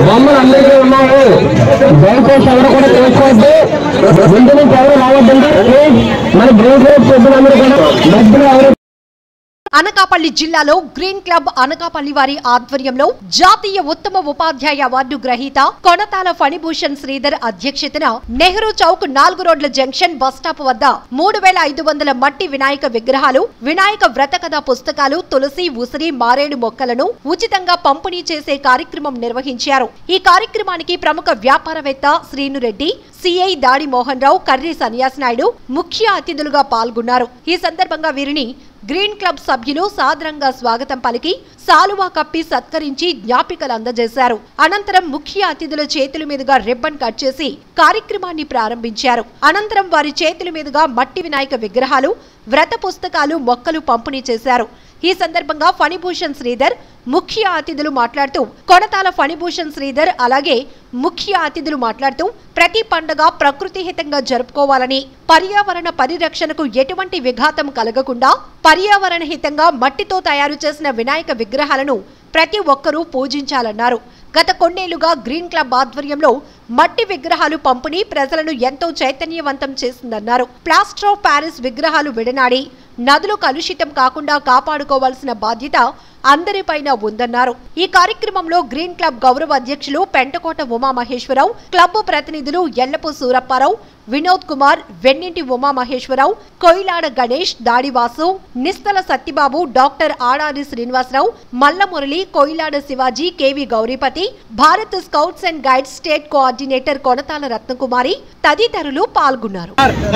బొమ్మలు అందరికీ ఉన్నాయి దయచేసి ఎవరు కూడా చేసుకోవద్దు ముందు నుంచి ఎవరు రావద్దండి ప్లీజ్ మన గ్రూప్ సభ్యులందరూ కూడా మధ్యలో ఎవరు అనకాపల్లి జిల్లాలో గ్రీన్ క్లబ్ అనకాపల్లి వారి ఆధ్వర్యంలో జాతీయ ఉత్తమ ఉపాధ్యాయ అవార్డు గ్రహీత కొనతాల ఫణిభూషణ్ శ్రీధర్ అధ్యక్షతన నెహ్రూ చౌక్ నాలుగు రోడ్ల జంక్షన్ బస్టాప్ వద్ద మూడు వేల ఐదు వందల మట్టి వినాయక విగ్రహాలు వినాయక వ్రత కథ పుస్తకాలు తులసి ఉసిరి మారేడు మొక్కలను ఉచితంగా పంపిణీ చేసే కార్యక్రమం నిర్వహించారు ఈ కార్యక్రమానికి ప్రముఖ వ్యాపారవేత్త శ్రీనురెడ్డి సిఐ దాడి మోహన్ రావు కర్రీ సన్యాస్ నాయుడు ముఖ్య అతిథులుగా పాల్గొన్నారు ఈ సందర్భంగా వీరిని గ్రీన్ క్లబ్ సభ్యులు సాదరంగా స్వాగతం పలికి సాలువా కప్పి సత్కరించి జ్ఞాపికలు అందజేశారు అనంతరం ముఖ్య అతిథుల చేతుల మీదుగా రిబ్బన్ కట్ చేసి కార్యక్రమాన్ని ప్రారంభించారు అనంతరం వారి చేతుల మీదుగా మట్టి వినాయక విగ్రహాలు వ్రత పుస్తకాలు మొక్కలు పంపిణీ చేశారు ఈ సందర్భంగా ఫణిభూషణ్ శ్రీధర్ ముఖ్య అతిథులు మాట్లాడుతూ కొనతాల ఫణిభూషణ్ శ్రీధర్ అలాగే ముఖ్య అతిథులు మాట్లాడుతూ ప్రతి పండగ ప్రకృతి హితంగా జరుపుకోవాలని పర్యావరణ పరిరక్షణకు ఎటువంటి విఘాతం కలగకుండా పర్యావరణ హితంగా మట్టితో తయారు చేసిన వినాయక విగ్రహాలను ప్రతి ఒక్కరూ పూజించాలన్నారు గత కొన్నేళ్లుగా గ్రీన్ క్లబ్ ఆధ్వర్యంలో మట్టి విగ్రహాలు పంపిణీ ప్రజలను ఎంతో చైతన్యవంతం చేసిందన్నారు ప్లాస్టర్ ఆఫ్ ప్యారిస్ విగ్రహాలు విడనాడి నదులు కలుషితం కాకుండా కాపాడుకోవాల్సిన బాధ్యత అందరిపైన ఉందన్నారు ఈ కార్యక్రమంలో గ్రీన్ క్లబ్ గౌరవ అధ్యక్షులు పెంటకోట ఉమామహేశ్వరరావు క్లబ్ ప్రతినిధులు Ellapu Surapparao Vinod Kumar Vennenti Umamaheswararao Koilada Ganesh Dadivasu Nistala Satyababu doctor Adari Srinivasarao Mallamurali Koilada Shivaji K V Gauripati Bharat scouts and guides state coordinator Konatala Ratnakumari తదితరులు పాల్గొన్నారు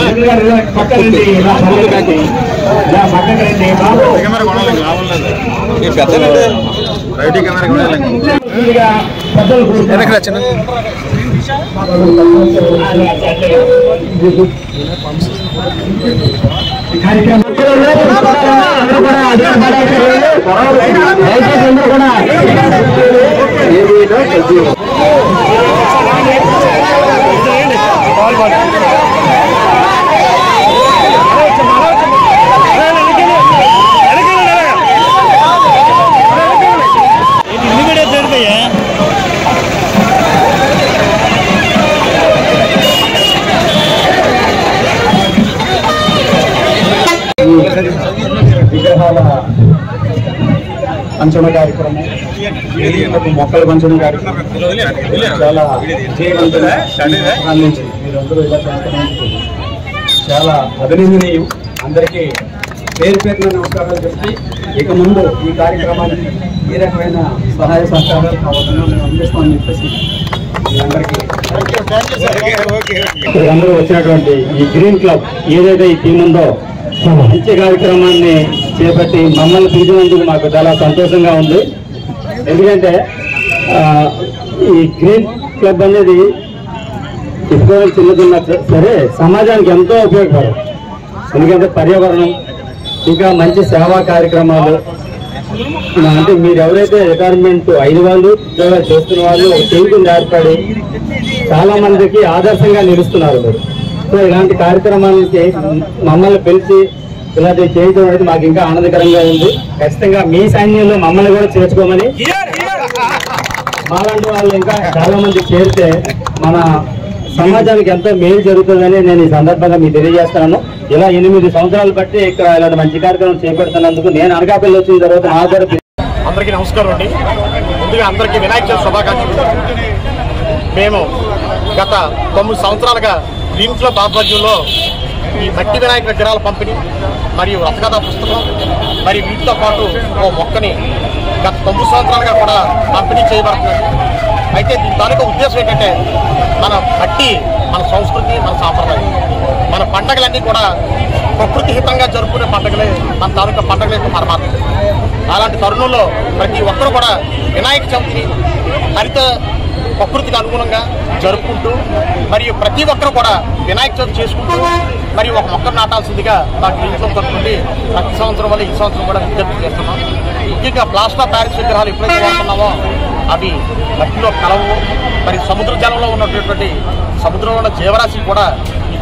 పక్కనండి ఇలా పక్కకి ఇలా పక్కకి రండి బాబు కెమెరా కొనాలి కావాలి ఈ పెద్ద రైట్ కెమెరా కొనాలి ముందుగా పెద్దలు కూర్చోండి. చిన్న కార్యక్రమం అందరూ కూడా అదే పడేసి దయచేసి అందరూ కూడా విగ్రహాల పంచమ కార్యక్రమం ఒక మొక్కల పంచమ కార్యక్రమం చాలా విజయవంతంగా అందించి మీరందరూ ఇలా చేస్తున్నందుకు చాలా అభినందనీయం అందరికీ పేరు పేరున నమస్కారాలు చెప్పి ఇక ముందు ఈ కార్యక్రమానికి ఈ రకమైన సహాయ సహకారాలు కావాలని మేము అందిస్తామని చెప్పేసి మీ అందరికీ అందరూ వచ్చినటువంటి ఈ గ్రీన్ క్లబ్ ఏదైతే ఈ టీం ఉందో మంచి కార్యక్రమాన్ని చేపట్టి మమ్మల్ని పిలిచినందుకు మాకు చాలా సంతోషంగా ఉంది ఎందుకంటే ఆ, ఈ గ్రీన్ క్లబ్ అనేది చెప్పుకోవాలి చిన్నదున్నా సరే సమాజానికి ఎంతో ఉపయోగపడదు ఎందుకంటే పర్యావరణం ఇంకా మంచి సేవా కార్యక్రమాలు ఆ, అంటే మీరు ఎవరైతే రిటైర్మెంట్ అయిన వాళ్ళు ఉద్యోగాలు చేస్తున్న వాళ్ళు ఒక టీం కింద ఏర్పడి చాలా మందికి ఆదర్శంగా నిలుస్తున్నారు మీరు సో ఇలాంటి కార్యక్రమాలకి మమ్మల్ని పిలిచి ఇలాంటివి చేయడం అనేది మాకు ఇంకా ఆనందకరంగా ఉంది ఖచ్చితంగా మీ సైన్యంలో మమ్మల్ని కూడా చేర్చుకోమని మాలాంటి వాళ్ళు ఇంకా చాలా మంది చేరితే మన సమాజానికి ఎంతో మేలు జరుగుతుందని నేను ఈ సందర్భంగా మీకు తెలియజేస్తున్నాను ఇలా ఎనిమిది సంవత్సరాలు బట్టి ఇక్కడ ఇలాంటి మంచి కార్యక్రమం చేపడుతున్నందుకు నేను అనకాపల్లి వచ్చిన తర్వాత నా కూడా అందరికీ నమస్కారం అండి ముందుగా అందరికీ వినాయక చవితి శుభాకాంక్షలు మేము గత తొమ్మిది సంవత్సరాలుగా గ్రీన్ క్లబ్ ఆధ్వర్యంలో ఈ మట్టి వినాయక విగ్రహాల పంపిణీ మరియు రథకథ పుస్తకం మరియు వీటితో పాటు ఓ మొక్కని గత తొమ్మిది సంవత్సరాలుగా కూడా పంపిణీ చేయబడుతుంది అయితే దీని తాలూకా ఉద్దేశం ఏంటంటే మన మట్టి మన సంస్కృతి మన సాంప్రదాయం మన పండగలన్నీ కూడా ప్రకృతి హితంగా జరుపుకునే పండుగలే మన తాలూకా పండుగల యొక్క పరమాత్మ అలాంటి తరుణంలో ప్రతి ఒక్కరు కూడా వినాయక చవితిని హరిత ప్రకృతికి అనుగుణంగా జరుపుకుంటూ మరియు ప్రతి ఒక్కరు కూడా వినాయక చవితి చేసుకుంటూ మరియు ఒక మొక్కను నాటాల్సిందిగా నాకు ఇంట్లో తరపుండి ప్రతి సంవత్సరం వల్ల ఈ సంవత్సరం కూడా విజ్ఞప్తి చేస్తున్నాం ముఖ్యంగా ప్లాస్టర్ ప్యారిస్ విగ్రహాలు ఎప్పుడైతే వాడుతున్నామో అవి మట్టిలో కలవు మరి సముద్ర జలంలో ఉన్నటువంటి సముద్రంలో ఉన్న జీవరాశి కూడా ఈ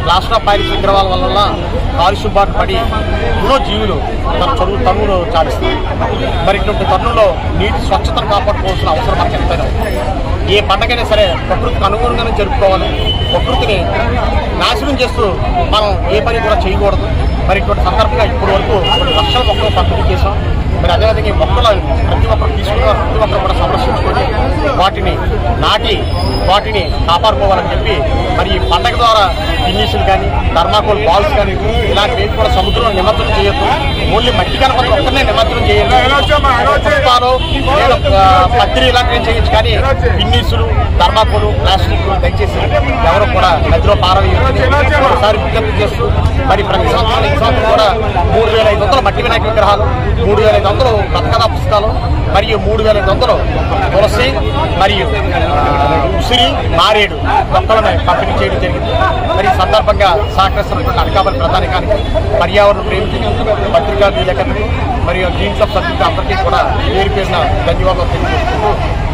ప్లాస్టర్ ఆఫ్ ప్యారిస్ విగ్రహాల వల్ల కాలుష్యం బాటు పడి ఎన్నో జీవులు తన చదువు తనువులు చాలిస్తాయి మరి ఇటువంటి తరుణంలో నీటి స్వచ్ఛతను కాపాడుకోవాల్సిన అవసరం మనకు ఎంతైనా ఉంది. ఏ పండగైనా సరే ప్రకృతికి అనుగుణంగానే జరుపుకోవాలి ప్రకృతిని నాశనం చేస్తూ మనం ఏ పని కూడా చేయకూడదు మరి ఇటువంటి సందర్భంగా ఇప్పటి వరకు కొన్ని లక్షల మొక్కలు పంపిణీ చేసాం మరి అదేవిధంగా ఈ మొక్కలు ప్రతి ఒక్కరు తీసుకున్న ప్రతి ఒక్కరు కూడా సంరక్షించుకొని వాటిని నాటి వాటిని కాపాడుకోవాలని చెప్పి మరి ఈ పండగ ద్వారా ఫినిషులు కానీ థర్మాకోల్ బాల్స్ కానీ ఇలాంటివి కూడా సముద్రంలో నిమజ్జనం చేయొద్దు ఓన్లీ మట్టి గణపతి ఒక్కనే నిమజ్జనం చేయాలి పుష్పాలు లేదా ఆ, పత్రి ఇలాంటివి చేయొచ్చు కానీ ఫిన్నిసులు థర్మాకోల్ ప్లాస్టిక్ దయచేసి ఎవరు కూడా నదిలో పారవేయొద్దని ఒకసారి విజ్ఞప్తి చేస్తూ మరి ప్రతి సంవత్సరం ఈ సంవత్సరం కూడా మూడు వేల ఐదు వందల మట్టి వినాయక విగ్రహాలు మూడు వేల ఐదు వందలు కథకథా పుస్తకాలు మరియు మూడు వేల ఐదు వందలు తులసి మరియు ఉసిరి మారేడు మొక్కలను పంపిణీ చేయడం జరిగింది మరి ఈ సందర్భంగా సహకరిస్తున్నటువంటి అనకాపల్లి ప్రధానికానికి పర్యావరణ ప్రేమికులు పత్రికా విలేకరులు మరియు గ్రీన్ క్లబ్ సభ్యులు అందరికీ కూడా పేరు పేరున ధన్యవాదాలు తెలియజేసుకుంటూ